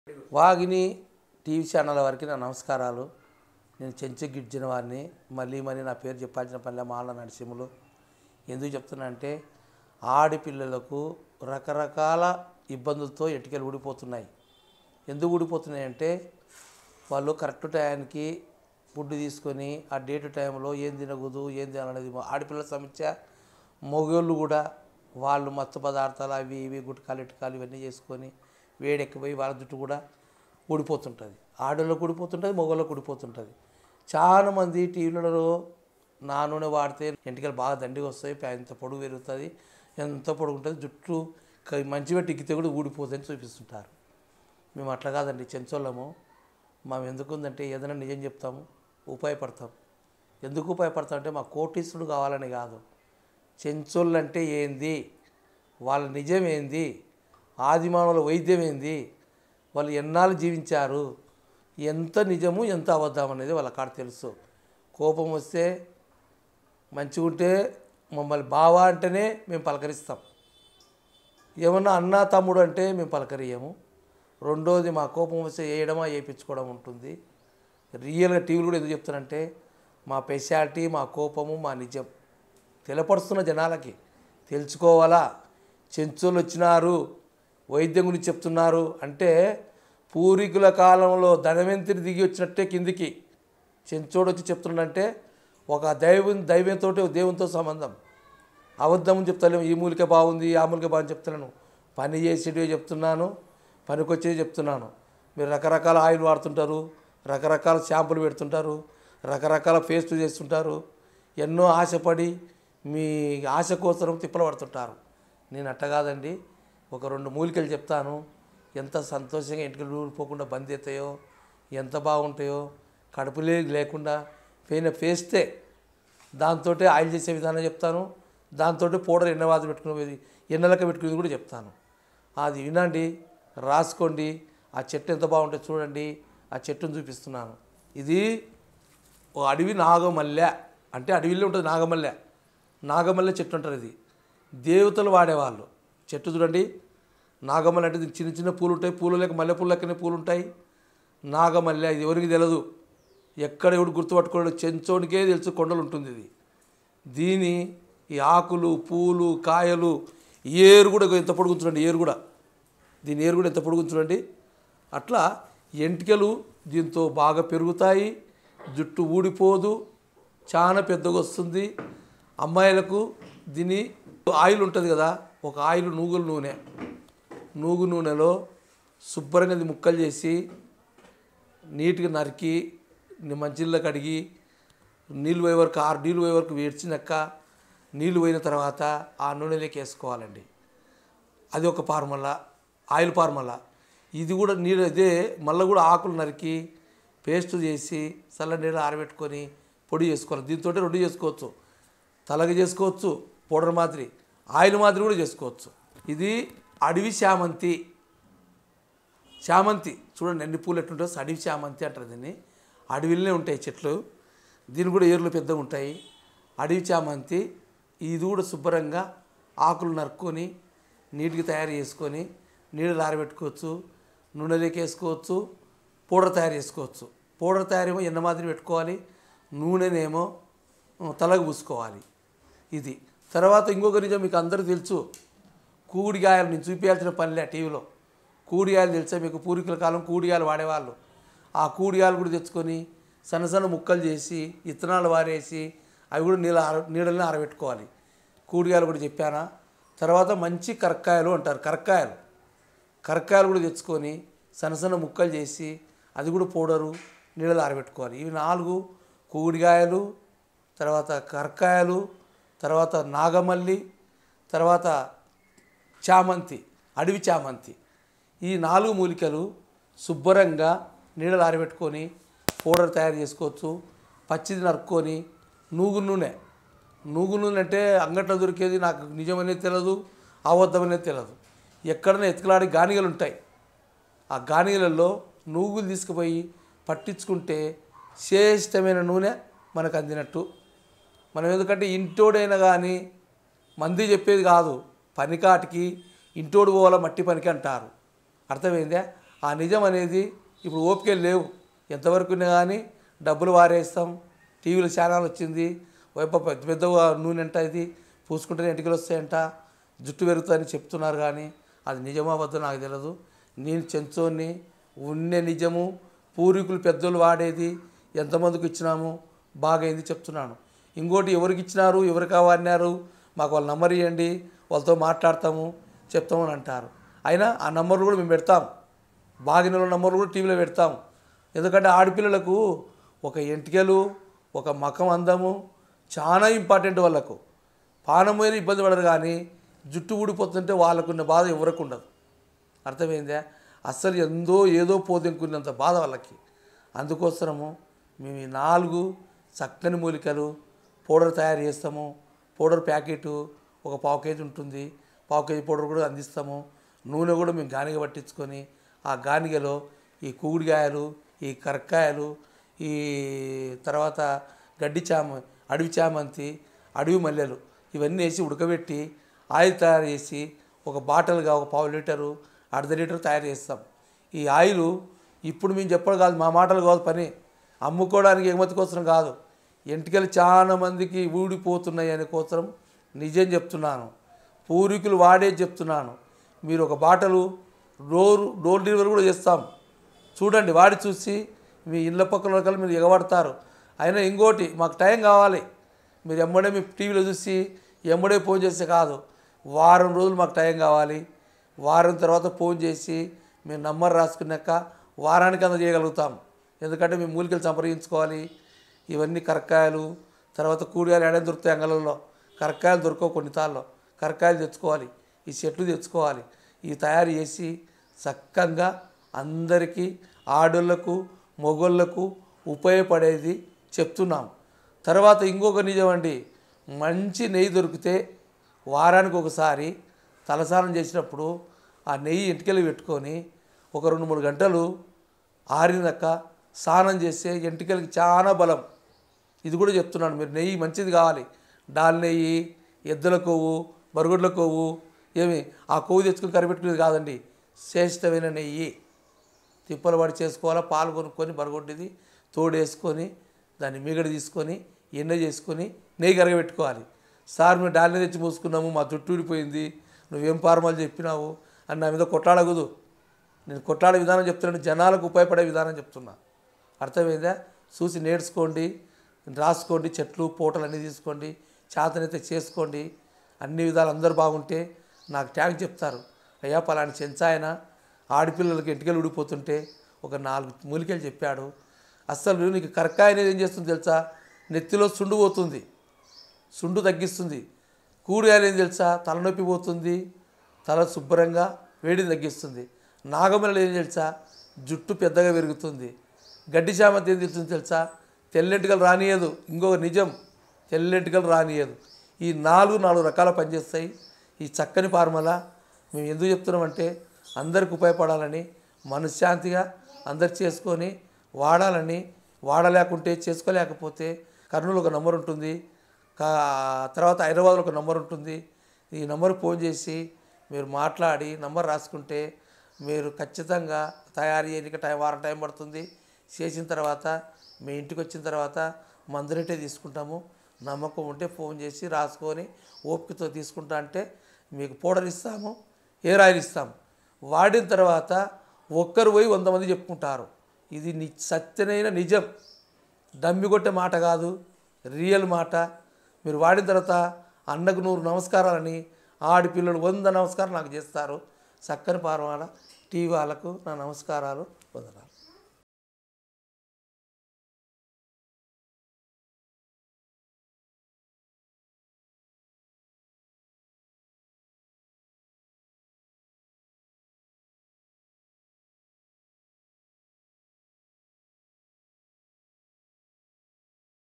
వాగిని TV channel వారికి నా నమస్కారాలు నేను చెంచు గిడ్జిన వారిని మళ్ళీ మళ్ళీ నా పేరు చెప్పాల్సిన పల్లె మాల నరసింహులు ఎందుకు చెప్తున్నా అంటే ఆడపిల్లలకు రకరకాల ఇబ్బందులతో ఎటుకలు ఊడిపోతున్నాయి ఎందుకు ఊడిపోతున్నాయి అంటే వాళ్ళు కరెక్ట్ టయానికి ఫుడ్ తీసుకొని ఆ డేట్ టైంలో ఏం తినకూడదు ఏం తినాలనేది ఆడపిల్లల సమస్య మొగోళ్ళు కూడా వాళ్ళు మత్తు పదార్థాలు అవి ఇవి గుట్కాలు ఇటుకాలు ఇవన్నీ చేసుకొని వేడెక్కిపోయి వాళ్ళ జుట్టు కూడా ఊడిపోతుంటుంది ఆడోళ్ళకు ఊడిపోతుంటుంది మొగోళ్ళకు ఊడిపోతుంటుంది చాలా మంది టీవీలలో నా నూనె వాడితే ఎంటికలు బాగా దండిగా వస్తాయి ఎంత పొడుగు పెరుగుతుంది ఎంత పొడుగు ఉంటుంది జుట్టు క- మంచిగా టిక్కితే కూడా ఊడిపోతుందని చూపిస్తుంటారు మేము అట్లా కాదండి చెంచోళ్ళము మేము ఎందుకుందంటే ఏదైనా నిజం చెప్తాము ఉపయోగపడతాం ఎందుకు ఉపయోగపడతాం అంటే మా కోటీశ్వరుడు కావాలని కాదు చెంచోళ్ళు అంటే ఏంది వాళ్ళ నిజం ఏంది ఆదిమానవుల వైద్యం ఏంది వాళ్ళు ఎన్నాళ్ళు జీవించారు ఎంత నిజము ఎంత అబద్ధం అనేది వాళ్ళ కాడ తెలుసు కోపం వస్తే మంచిగా ఉంటే మమ్మల్ని బావా అంటేనే మేము పలకరిస్తాం ఏమన్నా అన్న తమ్ముడు అంటే మేము పలకరియము రెండోది మా కోపం వస్తే వేయడమా వేయించుకోవడం ఉంటుంది రియల్గా టీవీలు కూడా ఎందుకు చెప్తానంటే మా స్పెషాలిటీ మా కోపము మా నిజం తెలపరుస్తున్న జనాలకి తెలుసుకోవాలా చెంచులు వచ్చినారు వైద్యం గురించి చెప్తున్నారు అంటే పూర్వీకుల కాలంలో ధనవంతుడి దిగి వచ్చినట్టే కిందికి చెంచోడు వచ్చి చెప్తున్నాడంటే ఒక దైవం దైవంతో దేవునితో సంబంధం అబద్ధం చెప్తలేము ఈ మూలిక బాగుంది ఆ మూలిక బాగుంది చెప్తున్నాను పని చేసేటివి చెప్తున్నాను పనికొచ్చేవి చెప్తున్నాను మీరు రకరకాల ఆయిల్ వాడుతుంటారు రకరకాల షాంపులు పెడుతుంటారు రకరకాల పేస్ట్ చేస్తుంటారు ఎన్నో ఆశపడి మీ ఆశ కోసం తిప్పలు పడుతుంటారు నేను అట్ట కాదండి ఒక రెండు మూలికలు చెప్తాను ఎంత సంతోషంగా ఇంటికి ఊరిపోకుండా బంద్ అవుతాయో ఎంత బాగుంటాయో కడుపులే లేకుండా పోయిన పేస్తే దాంతో ఆయిల్ చేసే విధానం చెప్తాను దాంతో పౌడర్ ఎన్నవాదు పెట్టుకునేది ఎన్నెలక పెట్టుకునేది కూడా చెప్తాను అది వినండి రాసుకోండి ఆ చెట్టు ఎంత బాగుంటుందో చూడండి ఆ చెట్టును చూపిస్తున్నాను ఇది ఓ అడవి నాగమల్లె అంటే అడవిలో ఉంటుంది నాగమల్లె నాగమల్లె చెట్టు అంటారు ఇది దేవతలు వాడేవాళ్ళు చెట్టు చూడండి నాగమల్లె అంటే దీనికి చిన్న చిన్న పూలు ఉంటాయి పూలు లేక మల్లె పూలు లెక్కనే పూలు ఉంటాయి నాగమల్లె ఇది ఎవరికి తెలియదు ఎక్కడ ఎవడు గుర్తుపట్టుకోడు చెంచోనికే తెలుసు కొండలు ఉంటుంది ఇది దీని ఈ ఆకులు పూలు కాయలు ఏరు కూడా ఎంత పొడుగు చూడండి ఏరు కూడా దీని ఏరు కూడా ఎంత పొడుగు చూడండి అట్లా ఎంటికలు దీంతో బాగా పెరుగుతాయి జుట్టు ఊడిపోదు చాలా పెద్దగా వస్తుంది అమ్మాయిలకు దీని ఆయిల్ ఉంటుంది కదా ఒక ఆయిల్ నూగుల నూనె నూగు నూనెలో శుభ్రంగా ఇది ముక్కలు చేసి నీట్గా నరికి మంచిల్లో కడిగి నీళ్ళు పోయే వరకు ఆరు నీళ్ళు పోయే వరకు వేడ్చినాక నీళ్ళు పోయిన తర్వాత ఆ నూనెలోకి వేసుకోవాలండి అది ఒక ఫార్ములా ఆయిల్ ఫార్ములా ఇది కూడా నీళ్ళు అదే మళ్ళీ కూడా ఆకులు నరికి పేస్ట్ చేసి చల్ల నీళ్ళు ఆరబెట్టుకొని పొడి చేసుకోవాలి దీంతో రెండు చేసుకోవచ్చు తలగ చేసుకోవచ్చు పౌడర్ మాదిరి ఆయిల్ మాదిరి కూడా చేసుకోవచ్చు ఇది అడవి శామంతి చామంతి చూడండి ఎన్ని పూలు ఎట్లుంటాయో అడవి చామంతి అంటారు దీన్ని అడవిలోనే ఉంటాయి చెట్లు దీని కూడా ఏర్లు పెద్దగా ఉంటాయి అడవి చామంతి ఇది కూడా శుభ్రంగా ఆకులు నరుక్కొని నీట్గా తయారు చేసుకొని నీళ్ళు ఆరబెట్టుకోవచ్చు నూనెలోకి వేసుకోవచ్చు పౌడర్ తయారు చేసుకోవచ్చు పౌడర్ తయారేమో ఎన్న మాదిరి పెట్టుకోవాలి నూనెనేమో ఉ, తలకు పూసుకోవాలి ఇది తర్వాత ఇంకొక నిజం మీకు అందరికీ తెలుసు కూడిగాయలు నేను చూపించాల్సిన పనిలే టీవీలో కూడిగాయలు తెలుసా మీకు పూర్వీకుల కాలం కూడిగాయలు వాడేవాళ్ళు ఆ కూడిగాయలు కూడా తెచ్చుకొని సన్న సన్న ముక్కలు చేసి ఇత్తనాలు వారేసి అవి కూడా నీళ్ళ ఆర నీళ్ళని ఆరబెట్టుకోవాలి కూడిగాయలు కూడా చెప్పానా తర్వాత మంచి కరక్కాయలు అంటారు కరక్కాయలు కరక్కాయలు కూడా తెచ్చుకొని సన్న సన్న ముక్కలు చేసి అది కూడా పౌడరు నీళ్ళలో ఆరబెట్టుకోవాలి ఇవి నాలుగు కూడిగాయలు తర్వాత కరక్కాయలు తర్వాత నాగమల్లి తర్వాత చామంతి అడవి చామంతి ఈ నాలుగు మూలికలు శుభ్రంగా నీడలు ఆరబెట్టుకొని పౌడర్ తయారు చేసుకోవచ్చు పచ్చిది నరుక్కొని నూగు నూనె నూగు నూనె అంటే అంగట్లో దొరికేది నాకు నిజమనేది తెలియదు అబద్ధమనేది తెలియదు ఎక్కడైనా ఎత్తుకలాడి గానిగలు ఉంటాయి ఆ గానిగలలో నూగులు తీసుకుపోయి పట్టించుకుంటే శ్రేష్టమైన నూనె మనకు అందినట్టు మనం ఎందుకంటే ఇంటోడైనా కానీ మంది చెప్పేది కాదు పనికాటికి ఇంటోడు పోవాల మట్టి పనికి అంటారు అర్థమైందే ఆ నిజం అనేది ఇప్పుడు ఓపిక లేవు ఎంతవరకు ఉన్నా కానీ డబ్బులు వారేస్తాం టీవీలో ఛానల్ వచ్చింది వైపు పెద్ద పెద్ద నూనె అంట ఇది పూసుకుంటేనే ఎంటికలు వస్తాయంట జుట్టు పెరుగుతుందని చెప్తున్నారు కానీ అది నిజమో అబద్ధం నాకు తెలియదు నేను చెంచోని ఉన్నే నిజము పూర్వీకులు పెద్దోళ్ళు వాడేది ఎంతమందికి ఇచ్చినాము బాగైంది చెప్తున్నాను ఇంకోటి ఎవరికి ఇచ్చినారు ఎవరికి వాడినారు మాకు వాళ్ళ నంబర్ ఇవ్వండి వాళ్ళతో మాట్లాడతాము చెప్తామని అంటారు అయినా ఆ నంబర్లు కూడా మేము పెడతాం బాగిన నంబర్లు కూడా టీవీలో పెడతాం ఎందుకంటే ఆడపిల్లలకు ఒక ఎంటికలు ఒక మకం అందము చాలా ఇంపార్టెంట్ వాళ్ళకు పానం మీద ఇబ్బంది పడరు కానీ జుట్టు ఊడిపోతుంటే వాళ్ళకున్న బాధ ఎవరికి ఉండదు అర్థమైందా అస్సలు ఎందో ఏదో పోదెంకున్నంత బాధ వాళ్ళకి అందుకోసము మేము ఈ నాలుగు చక్కని మూలికలు పౌడర్ తయారు చేస్తాము పౌడర్ ప్యాకెట్ ఒక పావు కేజీ ఉంటుంది పావు కేజీ పౌడర్ కూడా అందిస్తాము నూనె కూడా మేము గానిగ పట్టించుకొని ఆ గానిగలో ఈ కూడికాయలు ఈ కరక్కాయలు ఈ తర్వాత గడ్డి చామ అడవి చామంతి అడవి మల్లెలు ఇవన్నీ వేసి ఉడకబెట్టి ఆయిల్ తయారు చేసి ఒక బాటిల్గా ఒక పావు లీటరు అర్ధ లీటర్ తయారు చేస్తాం ఈ ఆయిల్ ఇప్పుడు మేము చెప్పడం కాదు మా మాటలు కాదు పని అమ్ముకోవడానికి ఎగుమతి కోసం కాదు ఎంటికలు చాలా మందికి ఊడిపోతున్నాయి అనే కోసం నిజం చెప్తున్నాను పూర్వీకులు వాడే చెప్తున్నాను మీరు ఒక బాటలు డోర్ డోర్ డెలివరీ కూడా చేస్తాం చూడండి వాడి చూసి మీ ఇళ్ళ పక్కల వాళ్ళకల్లా మీరు ఎగబడతారు అయినా ఇంకోటి మాకు టైం కావాలి మీరు ఎమ్మడే మీ టీవీలో చూసి ఎమ్మడే ఫోన్ చేస్తే కాదు వారం రోజులు మాకు టైం కావాలి వారం తర్వాత ఫోన్ చేసి మేము నంబర్ రాసుకున్నాక వారానికి అంత చేయగలుగుతాం ఎందుకంటే మేము మూలికలు సంప్రదించుకోవాలి ఇవన్నీ కరక్కాయలు తర్వాత కూడియాలు ఏడైనా దొరుకుతాయి అంగళంలో కరక్కాయలు దొరకవు కొన్ని తాళ్ళు కరక్కాయలు తెచ్చుకోవాలి ఈ చెట్లు తెచ్చుకోవాలి ఇవి తయారు చేసి చక్కగా అందరికీ ఆడోళ్ళకు మొగోళ్ళకు ఉపయోగపడేది చెప్తున్నాం తర్వాత ఇంకొక నిజం అండి మంచి నెయ్యి దొరికితే వారానికి ఒకసారి తలస్నానం చేసినప్పుడు ఆ నెయ్యి ఇంటికెళ్ళి పెట్టుకొని ఒక రెండు మూడు గంటలు ఆరినాక స్నానం చేస్తే ఎంటికలకి చాలా బలం ఇది కూడా చెప్తున్నాను మీరు నెయ్యి మంచిది కావాలి డాల్ నెయ్యి ఎద్దుల కొవ్వు బరుగుడ్ల కొవ్వు ఏమి ఆ కొవ్వు తెచ్చుకొని కరిపెట్టుకునేది కాదండి శ్రేష్టమైన నెయ్యి తిప్పలు పడి చేసుకోవాలా పాలు కొనుక్కొని బరగొడ్డిది తోడేసుకొని దాన్ని మిగడ తీసుకొని ఎండ చేసుకొని నెయ్యి కరగబెట్టుకోవాలి సార్ మేము డాల్ని తెచ్చి మూసుకున్నాము మా జుట్టు ఊడిపోయింది నువ్వేం ఫార్మాలు చెప్పినావు అని నా మీద కొట్లాడకూడదు నేను కొట్లాడే విధానం చెప్తున్నాను జనాలకు ఉపయోగపడే విధానం చెప్తున్నా అర్థమైందా చూసి నేర్చుకోండి రాసుకోండి చెట్లు పూటలు అన్నీ తీసుకోండి చేతనైతే చేసుకోండి అన్ని విధాలు అందరూ బాగుంటే నాకు ట్యాగ్ చెప్తారు అయ్యా పలాని చెంచాయన ఆడపిల్లలకి ఎంటికలు ఊడిపోతుంటే ఒక నాలుగు మూలికలు చెప్పాడు అస్సలు నీకు కరక్కాయ అనేది ఏం చేస్తుంది తెలుసా నెత్తిలో సుండు పోతుంది సుండు తగ్గిస్తుంది కూడియాలు ఏం తెలుసా తలనొప్పి పోతుంది తల శుభ్రంగా వేడిని తగ్గిస్తుంది నాగమల్లెలు ఏం తెలుసా జుట్టు పెద్దగా పెరుగుతుంది గడ్డి చామంతి ఏం తెలుస్తుంది తెలుసా తెల్లెంటికలు రానియదు ఇంకొక నిజం తెల్లెంటికలు రానియదు ఈ నాలుగు నాలుగు రకాల పనిచేస్తాయి ఈ చక్కని ఫార్ములా మేము ఎందుకు చెప్తున్నామంటే అందరికి ఉపయోగపడాలని మనశ్శాంతిగా అందరు చేసుకొని వాడాలని వాడలేకుంటే చేసుకోలేకపోతే కర్నూలు ఒక నంబర్ ఉంటుంది కా తర్వాత హైదరాబాద్లో ఒక నంబర్ ఉంటుంది ఈ నంబర్ ఫోన్ చేసి మీరు మాట్లాడి నంబర్ రాసుకుంటే మీరు ఖచ్చితంగా తయారు చేయడానికి టైం వారం టైం పడుతుంది చేసిన తర్వాత మీ ఇంటికి వచ్చిన తర్వాత మందునట్టే తీసుకుంటాము నమ్మకం ఉంటే ఫోన్ చేసి రాసుకొని ఓపికతో తీసుకుంటా అంటే మీకు పౌడర్ ఇస్తాము హెయిర్ ఆయిల్ ఇస్తాము వాడిన తర్వాత ఒక్కరు పోయి వంద మంది చెప్పుకుంటారు ఇది ని సత్యనైన నిజం డమ్మి కొట్టే మాట కాదు రియల్ మాట మీరు వాడిన తర్వాత అన్నకు నూరు నమస్కారాలని ఆడపిల్లలు వంద నమస్కారం నాకు చేస్తారు చక్కని పార్వాల టీవీ వాళ్ళకు నా నమస్కారాలు వదల